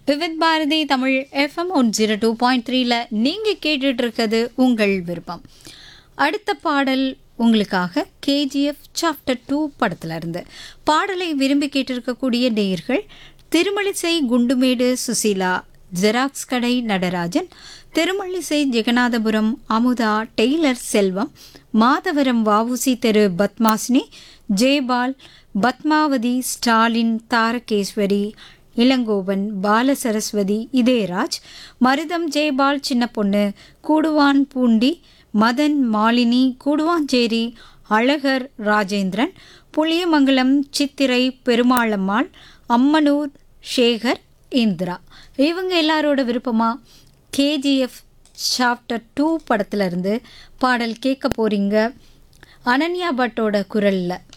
Vividh Bharati Tamil FM one zero two point த்ரீல நீங்கள் கேட்டுட்டு இருக்கிறது உங்கள் விருப்பம் அடுத்த பாடல் உங்களுக்காக கேஜிஎஃப் சாப்டர் டூ படத்துல இருந்து பாடலை விரும்பி கேட்டிருக்கக்கூடிய நேயர்கள் திருமழிசை குண்டுமேடு சுசீலா ஜெராக்ஸ் கடை நடராஜன் திருமழிசை ஜெகநாதபுரம் அமுதா டெய்லர் செல்வம் மாதவரம் வவுசி தெரு பத்மாசினி ஜெயபால் பத்மாவதி ஸ்டாலின் தாரகேஸ்வரி இளங்கோவன் பாலசரஸ்வதி இதயராஜ் மருதம் ஜெயபால் சின்ன பொண்ணு கூடுவான் பூண்டி மதன் மாலினி கூடுவாஞ்சேரி அழகர் ராஜேந்திரன் புளியமங்கலம் சித்திரை பெருமாளம்மாள் அம்மனூர் சேகர் இந்திரா இவங்க எல்லாரோட விருப்பமா கேஜிஎஃப் சாப்டர் டூ படத்துல இருந்து பாடல் கேட்க போறீங்க அனன்யா பட்டோட குரல்ல